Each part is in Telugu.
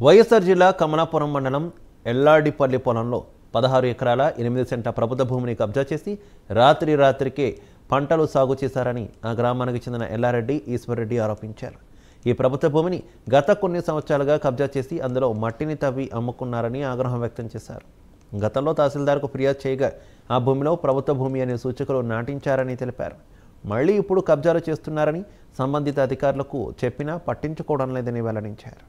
వైఎస్ఆర్ జిల్లా కమలాపురం మండలం ఎల్లాడిపల్లి పొలంలో పదహారు ఎకరాల ఎనిమిది సెంట ప్రభుత్వ భూమిని కబ్జా చేసి రాత్రి రాత్రికే పంటలు సాగు చేశారని ఆ గ్రామానికి చెందిన ఎల్లారెడ్డి ఈశ్వర్రెడ్డి ఆరోపించారు ఈ ప్రభుత్వ భూమిని గత కొన్ని సంవత్సరాలుగా కబ్జా చేసి అందులో మట్టిని తవ్వి అమ్ముకున్నారని ఆగ్రహం వ్యక్తం చేశారు గతంలో తహసీల్దార్కు ఫిర్యాదు చేయగా ఆ భూమిలో ప్రభుత్వ భూమి అనే సూచకులు నాటించారని తెలిపారు మళ్ళీ ఇప్పుడు కబ్జాలు చేస్తున్నారని సంబంధిత అధికారులకు చెప్పినా పట్టించుకోవడం లేదని వెల్లడించారు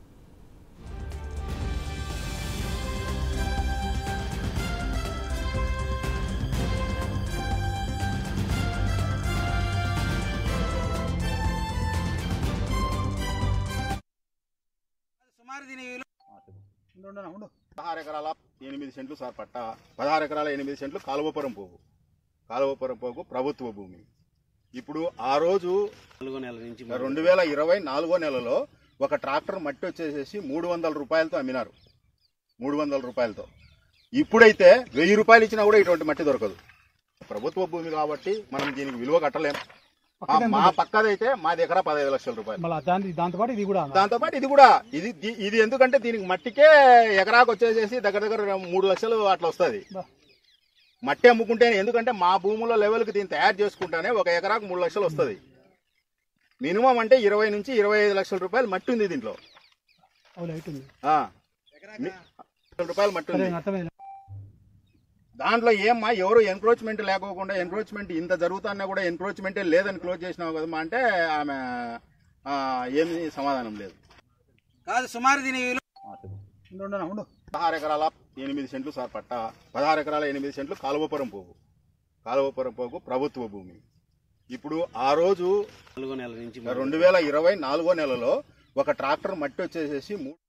సుమారు దీని విలువ ఉండు, ఉండు. పదహారు ఎకరాల ఎనిమిది సెంట్లు సార్ పట్ట పదహారు ఎకరాల ఎనిమిది సెంట్లు కాలువపురం పోగు కాలువపురం పోగు ప్రభుత్వ భూమి ఇప్పుడు ఆ రోజు నాలుగో నెల నుంచి రెండు వేల ఇరవై నాలుగో నెలలో ఒక ట్రాక్టర్ మట్టి వచ్చేసేసి మూడు వందల రూపాయలతో అమ్మినారు మూడు వందల రూపాయలతో ఇప్పుడైతే వెయ్యి రూపాయలు ఇచ్చినా కూడా ఇటువంటి మట్టి దొరకదు ప్రభుత్వ భూమి కాబట్టి మనం దీనికి విలువ కట్టలేం ఆ, మా పక్కదైతే మాది ఎకరా పదహైదు లక్షల రూపాయలు మళ్ళీ దాని దాంతో పాటు ఇది కూడా దాంతో పాటు ఇది కూడా ఇది ది- ఇది ఎందుకంటే దీనికి మట్టికే ఎకరాకు వచ్చేసేసి దగ్గర దగ్గర మూడు లక్షలు అట్లా వస్తుంది బా. మట్టి అమ్ముకుంటేనే ఎందుకంటే మా భూముల లెవెల్కి దీన్ని తయారు చేసుకుంటానే ఒక ఎకరాకు మూడు లక్షలు వస్తుంది మినిమం అంటే ఇరవై నుంచి ఇరవై ఐదు లక్షల రూపాయలు మట్టి ఉంది దీంట్లో అవును అవుతుంది ఆ. మి- లక్షల రూపాయలు మట్టి సరే ఉంది అర్థమైంది దాంట్లో ఏమ్మా ఎవరు ఎన్క్రోచ్మెంట్ లేకోకుండా ఎన్క్రోచ్మెంట్ ఇంత జరుగుతున్నా కూడా ఎన్క్రోచ్మెంటే లేదని క్లోజ్ చేసినావు కదమ్మా అంటే ఆమె ఆ, ఏమీ సమాధానం లేదు కాదు సుమారు దీని విలువ ఉండు, ఉండు, ఉండు. పదహారు ఎకరాల ఎనిమిది సెంట్లు సార్ పట్ట పదహారు ఎకరాల ఎనిమిది సెంట్లు కాలువపురం పోగు కాలువపురం పోగు ప్రభుత్వ భూమి ఇప్పుడు ఆ రోజు నాలుగో నెల నుంచి రెండు వేల ఇరవై నాలుగో నెలలో ఒక ట్రాక్టర్ మట్టి వచ్చేసేసి మూడు